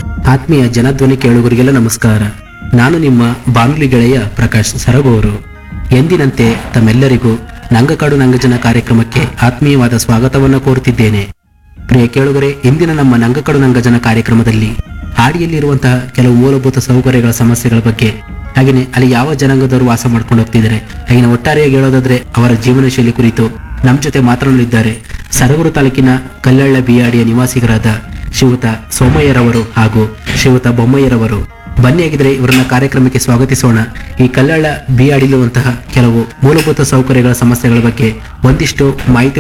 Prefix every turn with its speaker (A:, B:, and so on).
A: ಆತ್ಮೀಯ ಜನಧ್ವನಿ ಕೇಳುಗರಿಗೆಲ್ಲ ನಮಸ್ಕಾರ ನಾನು ನಿಮ್ಮ ಬಾನುಲಿ ಗೆಳೆಯ ಪ್ರಕಾಶ್ ಸರಗೂರು ಎಂದಿನಂತೆ ತಮ್ಮೆಲ್ಲರಿಗೂ ನಂಗಕಾಡು ನಂಗಜನ ಕಾರ್ಯಕ್ರಮಕ್ಕೆ ಆತ್ಮೀಯವಾದ ಸ್ವಾಗತವನ್ನು ಕೋರುತ್ತಿದ್ದೇನೆ ಪ್ರಿಯ ಕೇಳುಗರೆ ಇಂದಿನ ನಮ್ಮ ನಂಗಕಡು ನಂಗಜನ ಕಾರ್ಯಕ್ರಮದಲ್ಲಿ ಹಾಡಿಯಲ್ಲಿರುವಂತಹ ಕೆಲವು ಮೂಲಭೂತ ಸೌಕರ್ಯಗಳ ಸಮಸ್ಯೆಗಳ ಬಗ್ಗೆ ಹಾಗೆಯೇ ಅಲ್ಲಿ ಯಾವ ಜನಾಂಗದವರು ವಾಸ ಮಾಡ್ಕೊಂಡು ಹೋಗ್ತಿದ್ದಾರೆ ಹಾಗೆಯೇ ಒಟ್ಟಾರೆಯಾಗಿ ಹೇಳೋದಾದ್ರೆ ಅವರ ಜೀವನ ಶೈಲಿ ಕುರಿತು ನಮ್ಮ ಜೊತೆ ಮಾತನಾಡಲಿದ್ದಾರೆ ಸರಗೂರು ತಾಲೂಕಿನ ಕಲ್ಲಳ್ಳ ಬಿಯಾಡಿಯ ನಿವಾಸಿಗರಾದ ಶಿವತ ಸೋಮಯ್ಯರವರು ಹಾಗೂ ಶಿವತ ಬೊಮ್ಮಯ್ಯರವರು ಬನ್ನಿ ಆಗಿದ್ರೆ ಇವರನ್ನ ಕಾರ್ಯಕ್ರಮಕ್ಕೆ ಸ್ವಾಗತಿಸೋಣ ಈ ಕಲ್ಲಳ್ಳ ಬಿಯಾಡಿಲಿರುವಂತಹ ಕೆಲವು ಮೂಲಭೂತ ಸೌಕರ್ಯಗಳ ಸಮಸ್ಯೆಗಳ ಬಗ್ಗೆ ಒಂದಿಷ್ಟು ಮಾಹಿತಿ